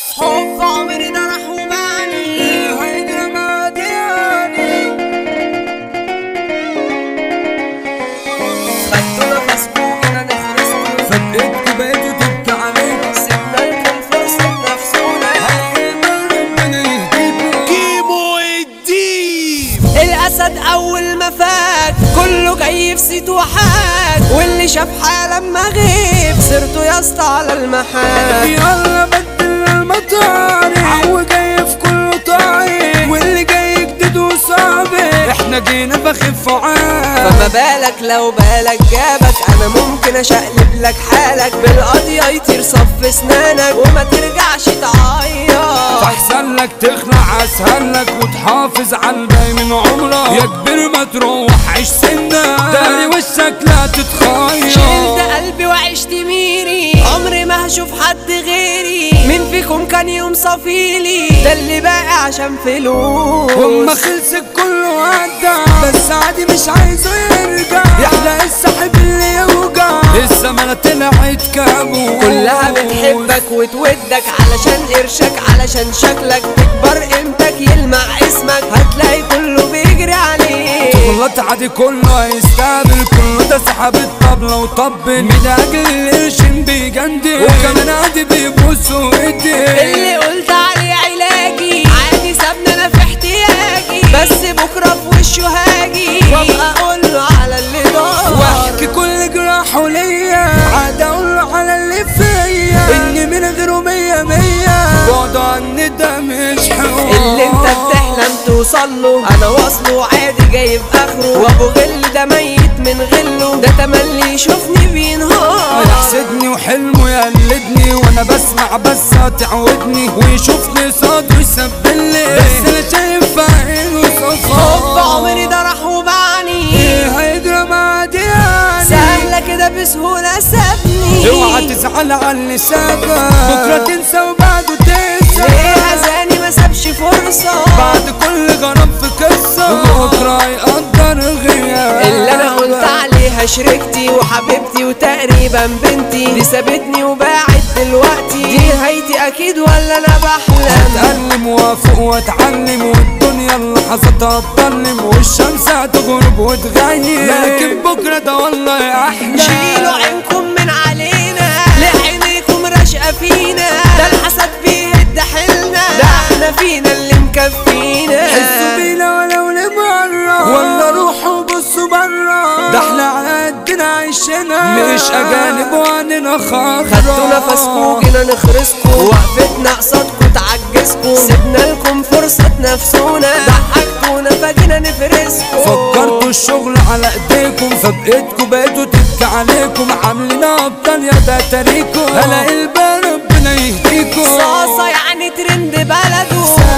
حب عمري ده راح وبعني هيجرى مادياني خدتوا نفسكوا كده نفرسكوا فبقيت بقيتوا تبكي عليك سيبنا لكم فرصة نفسونا ربنا يهديكوا كيمو الديب الاسد اول ما فات كله جاي في سيت وحاج واللي شاف حالة لما غيب سيرته يا اسطى على المحاك يلا بدل المطاري عو جاي في كله طاير واللي جاي جديد وصابر احنا جينا بخف عاد فما بالك لو بالك جابك انا ممكن اشقلب لك حالك بالقضية يطير صف اسنانك وما ترجعش تعيط فاحسن لك تخلع اسهل لك وتحافظ على الباقي من عمرك يا كبير ما تروح عيش سنة داري وشك لا تتخير شلت قلبي وعشت ميري عمري ما هشوف حد غيري مين فيكم كان يوم صفيلي ده اللي باقي عشان فلوس هما خلصت كله عدى بس عادي مش عايزه يرجع يحلى السحب اللي يوجع الزمانة طلعت كابوس كلها بتحبك وتودك علشان قرشك علشان شكلك تكبر قيمتك يلمع اسمك هتلاقي كله بيجري عليك غلط عادي كله هيستقبل كله ده سحب الطبلة وطبل من اجل القرشين بيجندل وكمان عادي بيبوسوا ايديه اللي قلت عليه علاجي عادي سابني انا في احتياجي بس بكره في وشه هاجي وابقى اقول له على اللي دار واحكي كل جراحه ليا عاد اقول له على اللي فيا اني من غيره مية مية بعد عني ده مش حقوق اللي انت بتحلم توصل له انا واصله عادي جايب اخره وابو غل ده ميت من غله ده تملي يشوفني بينهار يحسدني وحلمه يقلدني وانا بسمع بس هتعودني ويشوفني صاد ويسبلي بس انا شايف في عينه حب صفا عمري ده راح وبعني ايه هيجرى معدياني سهلة كده بسهولة سابني اوعى تزعل على اللي سابك بكره تنسى وبعده تنسى ليه اذاني ما سابش فرصة بعد كل غرام في قصه بكره يقدر غياب اللي انا قلت عليها شريكتي وحبيبتي وتقريبا بنتي دي سابتني وباعت دلوقتي دي نهايتي اكيد ولا انا بحلم اتألم وافق واتعلم والدنيا اللحظات هتضلم والشمس هتغرب وتغيب لكن بكره ده والله احلى شيلوا عينكم من علينا لعينيكم راشقة فينا ده الحسد بيهد حيلنا ده احنا فينا اللي مكفينا حسوا بينا ولو لمرة ولا روحوا بصوا برا ده احنا على قدنا عايشنا مش اجانب وعننا خضرا خدتوا نفسكوا جينا نخرسكوا وقفتنا قصادكوا تعجزكوا سيبنا لكم فرصة تنافسونا ضحكتونا فجينا نفرسكوا فكرتوا الشغل على ايديكم فبقيتكوا بقيتوا تبكي عليكم عاملين ابطال يا ده تاريكم هلا البال ربنا يهديكم صاصة يعني ترند بلده